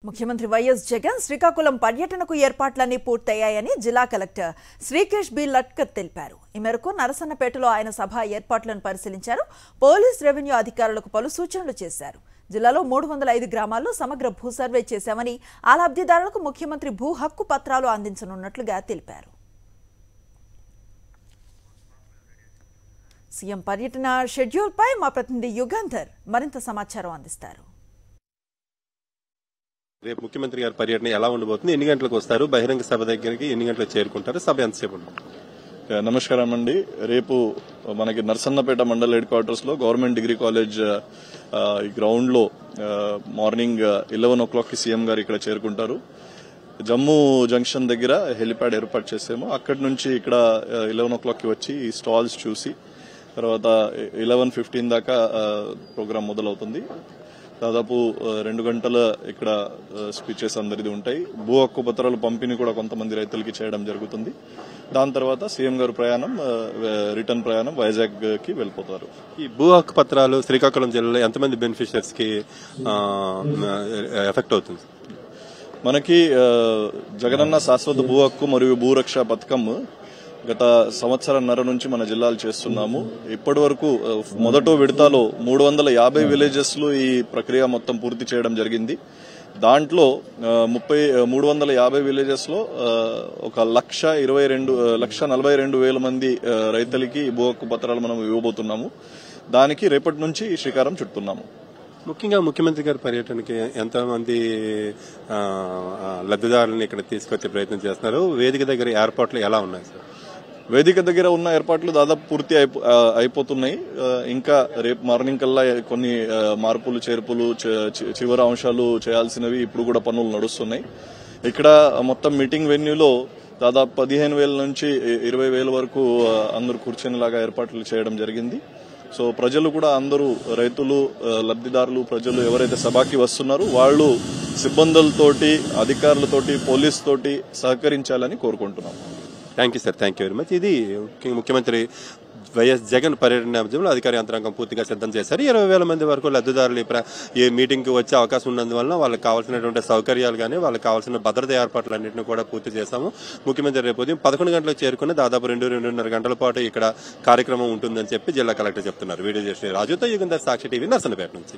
ముఖ్యమంత్రి వైఎస్ జగన్ శ్రీకాకుళం పర్యటనకు ఏర్పాట్లన్నీ పూర్తయ్యాయని జిల్లా కలెక్టర్ శ్రీకేష్ బి లట్కర్ తెలిపారు ఈ మేరకు నరసన్నపేటలో ఆయన సభ ఏర్పాట్లను పరిశీలించారు పోలీస్ రెవెన్యూ అధికారులకు పలు సూచనలు చేశారు జిల్లాలో మూడు వందల ఐదు గ్రామాల్లో సమగ్ర భూ సర్వే చేశామని ఆ లబ్ధిదారులకు ముఖ్యమంత్రి భూ హక్కు పత్రాలు అందించనున్నట్లుగా తెలిపారు సీఎం పర్యటన షెడ్యూల్పై మా ప్రతినిధి యుగంధర్ మరింత సమాచారం అందిస్తారు రేపు ముఖ్యమంత్రి గారి పర్యటన ఎలా ఉండబోతుంది ఎన్ని గంటలకు వస్తారు బహిరంగ సభ దగ్గరికి ఎన్ని గంటలకు చేరుకుంటారు సభ ఎంతసేపు ఉంటుంది యా, నమస్కారం అండి రేపు మనకి నర్సన్నపేట మండల్ హెడ్ క్వార్టర్స్ లో గవర్నమెంట్ డిగ్రీ కాలేజ్ ఆ, ఈ గ్రౌండ్ లో ఆ, మార్నింగ్ ఇలెవెన్ ఓ క్లాక్ కి సీఎం గారు ఇక్కడ చేరుకుంటారు జమ్మూ జంక్షన్ దగ్గర హెలిప్యాడ్ ఏర్పాటు చేసాము అక్కడి నుంచి ఇక్కడ ఇలెవెన్ ఓ క్లాక్ కి వచ్చి ఈ స్టాల్స్ చూసి తర్వాత ఇలెవెన్ ఫిఫ్టీన్ దాకా ప్రోగ్రామ్ మొదలవుతుంది దాదాపు ఆ, రెండు గంటల ఇక్కడ స్పీచెస్ అందరిది ఉంటాయి భూ హక్కు పత్రాలు పంపిణీ కూడా కొంతమంది రైతులకి చేయడం జరుగుతుంది దాని తర్వాత సీఎం గారు ప్రయాణం ఆ, రిటర్న్ ప్రయాణం వైజాగ్ కి వెళ్ళిపోతారు ఈ భూ హక్కు పత్రాలు శ్రీకాకుళం జిల్లాలో ఎంతమంది బెనిఫిషియర్స్ కి ఆ, ఎఫెక్ట్ అవుతుంది మనకి ఆ, జగనన్న శాశ్వత భూ హక్కు మరియు భూరక్ష పథకం గత సంవత్సరంన్నర నుంచి మన జిల్లాలు చేస్తున్నాము ఇప్పటి వరకు ఆ, మొదటో విడతలో మూడు వందల యాభై విలేజెస్ లో ఈ ప్రక్రియ మొత్తం పూర్తి చేయడం జరిగింది దాంట్లో ఆ, ముప్పై మూడు వందల యాభై విలేజెస్ లో ఆ, ఒక లక్ష ఇరవై రెండు ఆ, లక్ష నలభై రెండు వేల మంది ఆ, రైతులకి భూ హక్కు పత్రాలు మనం ఇవ్వబోతున్నాము దానికి రేపటి నుంచి శ్రీకారం చుడుతున్నాము ముఖ్యంగా ముఖ్యమంత్రి గారి పర్యటనకి ఎంతమంది ఆ, ఆ, లబ్ధిదారులను ఇక్కడ తీసుకొచ్చే ప్రయత్నం చేస్తున్నారు వేదిక దగ్గర ఏర్పాట్లు ఎలా ఉన్నాయి సార్ వేదిక దగ్గర ఉన్న ఏర్పాట్లు దాదాపు పూర్తి అయిపో- ఆ, అయిపోతున్నాయి ఆ, ఇంకా రేపు మార్నింగ్ కల్లా కొన్ని ఆ, మార్పులు చేర్పులు చ- చి- చివరి అంశాలు చేయాల్సినవి ఇప్పుడు కూడా పనులు నడుస్తున్నాయి ఇక్కడ మొత్తం మీటింగ్ వెన్యూలో దాదాపు పదిహేను వేల నుంచి ఇ- ఇరవై వేల వరకు ఆ, అందరూ కూర్చునేలాగా ఏర్పాట్లు చేయడం జరిగింది సో ప్రజలు కూడా అందరూ రైతులు ఆ, లబ్ధిదారులు ప్రజలు ఎవరైతే సభకి వస్తున్నారో వాళ్ళు సిబ్బందులతోటి అధికారులతోటి పోలీస్ తోటి సహకరించాలని కోరుకుంటున్నాం thank you sir thank you very much ఇది ముఖ్యంగా ముఖ్యమంత్రి వైఎస్ జగన్ పర్యటన నేపథ్యంలో అధికార యంత్రాంగం పూర్తిగా సిద్ధం చేశారు ఇరవై వేల మంది వరకు లబ్ధిదారులు ఈ ప్ర- ఈ మీటింగ్ కి వచ్చే అవకాశం ఉన్నందువల్ల వాళ్ళకి కావాల్సినటువంటి సౌకర్యాలు కానీ వాళ్ళకి కావాల్సిన భద్రత ఏర్పాట్లన్నింటినీ కూడా పూర్తి చేశాము ముఖ్యమంత్రి రేపు ఉదయం పదకొండు గంటలకు చేరుకుని దాదాపు రెండు రెండున్నర గంటల పాటు ఇక్కడ కార్యక్రమం ఉంటుందని చెప్పి జిల్లా కలెక్టర్ చెప్తున్నారు వీడియో చేసిన రాజుతో యుగంధర్ సాక్షి టీవీ నర్సనపేట నుంచి